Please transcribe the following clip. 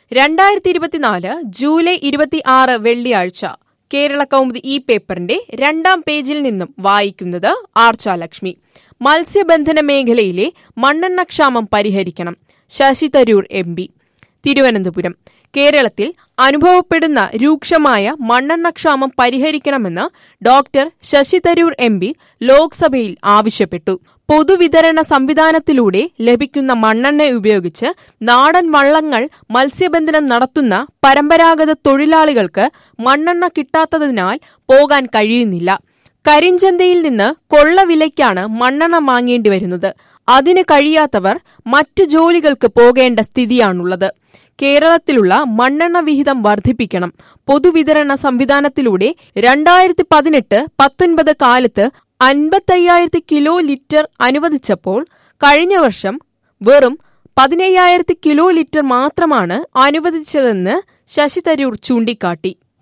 രണ്ടായിരത്തി ഇരുപത്തിനാല് ജൂലൈ ഇരുപത്തി ആറ് വെള്ളിയാഴ്ച കേരള കൗമുദി ഈ പേപ്പറിന്റെ രണ്ടാം പേജിൽ നിന്നും വായിക്കുന്നത് ആർച്ചാലക്ഷ്മി മത്സ്യബന്ധന മേഖലയിലെ മണ്ണെണ്ണക്ഷാമം പരിഹരിക്കണം ശശി തരൂർ എം പി തിരുവനന്തപുരം കേരളത്തിൽ അനുഭവപ്പെടുന്ന രൂക്ഷമായ മണ്ണെണ്ണക്ഷാമം പരിഹരിക്കണമെന്ന് doctor Shashi Tharoor M P ലോക്സഭയിൽ ആവശ്യപ്പെട്ടു പൊതുവിതരണ സംവിധാനത്തിലൂടെ ലഭിക്കുന്ന മണ്ണെണ്ണ ഉപയോഗിച്ച് നാടൻ വള്ളങ്ങൾ മത്സ്യബന്ധനം നടത്തുന്ന പരമ്പരാഗത തൊഴിലാളികൾക്ക് മണ്ണെണ്ണ കിട്ടാത്തതിനാൽ പോകാൻ കഴിയുന്നില്ല കരിഞ്ചന്തയിൽ നിന്ന് കൊള്ളവിലയ്ക്കാണ് മണ്ണെണ്ണ വാങ്ങേണ്ടി വരുന്നത് അതിന് കഴിയാത്തവർ മറ്റു ജോലികൾക്ക് പോകേണ്ട സ്ഥിതിയാണുള്ളത് കേരളത്തിലുള്ള മണ്ണെണ്ണ വിഹിതം വർദ്ധിപ്പിക്കണം പൊതുവിതരണ സംവിധാനത്തിലൂടെ രണ്ടായിരത്തി പതിനെട്ട് പത്തൊൻപത് കാലത്ത് അൻപത്തയ്യായിരത്തി കിലോ ലിറ്റർ അനുവദിച്ചപ്പോൾ കഴിഞ്ഞ വർഷം വെറും പതിനയ്യായിരത്തി കിലോ ലിറ്റർ മാത്രമാണ് അനുവദിച്ചതെന്ന് ശശി തരൂർ ചൂണ്ടിക്കാട്ടി